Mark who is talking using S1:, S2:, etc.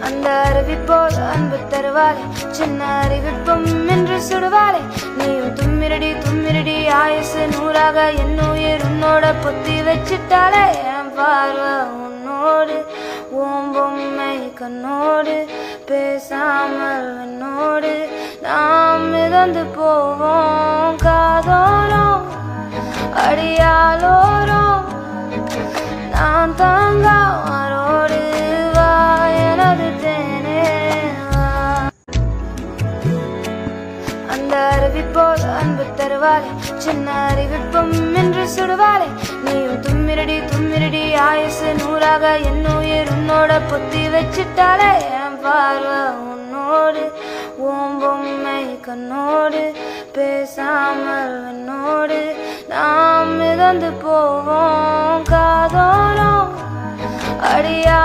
S1: அந்த அறிவிப்போல் அன்பு தருவாளே சின்ன அறிவிப்பும் என்று சுடுவாளே நீயும் தும்மிரடி தும்மிரடி ஆயுசு நூறாக என் உயிர் உன்னோட பொத்தி வச்சிட்டாலே என் பார்வை உன்னோடு ஓம் பொம்மை கண்ணோடு பேசாமல் என்னோடு நாம் மிதந்து போவோம் காதோரம் அடியாலோரம் நான் தங்க மாறோடு வா எனது தேனே வா அந்த அறிவிப்போல் அன்பு தருவாளே சின்ன அறிவிப்பும் என்று சுடுவாளே நீயும் தும்மிரடி தும்மிரடி ஆயுசு நூறாக என் உயிர் உன்னோட பொத்தி வச்சிட்டாலே என் பார்வை உன்னோடு ஓம் பொம்மை கண்ணோடு பேசாமல் என்னோடு நாம் மிதந்து போவோம் காதோரம் அடியா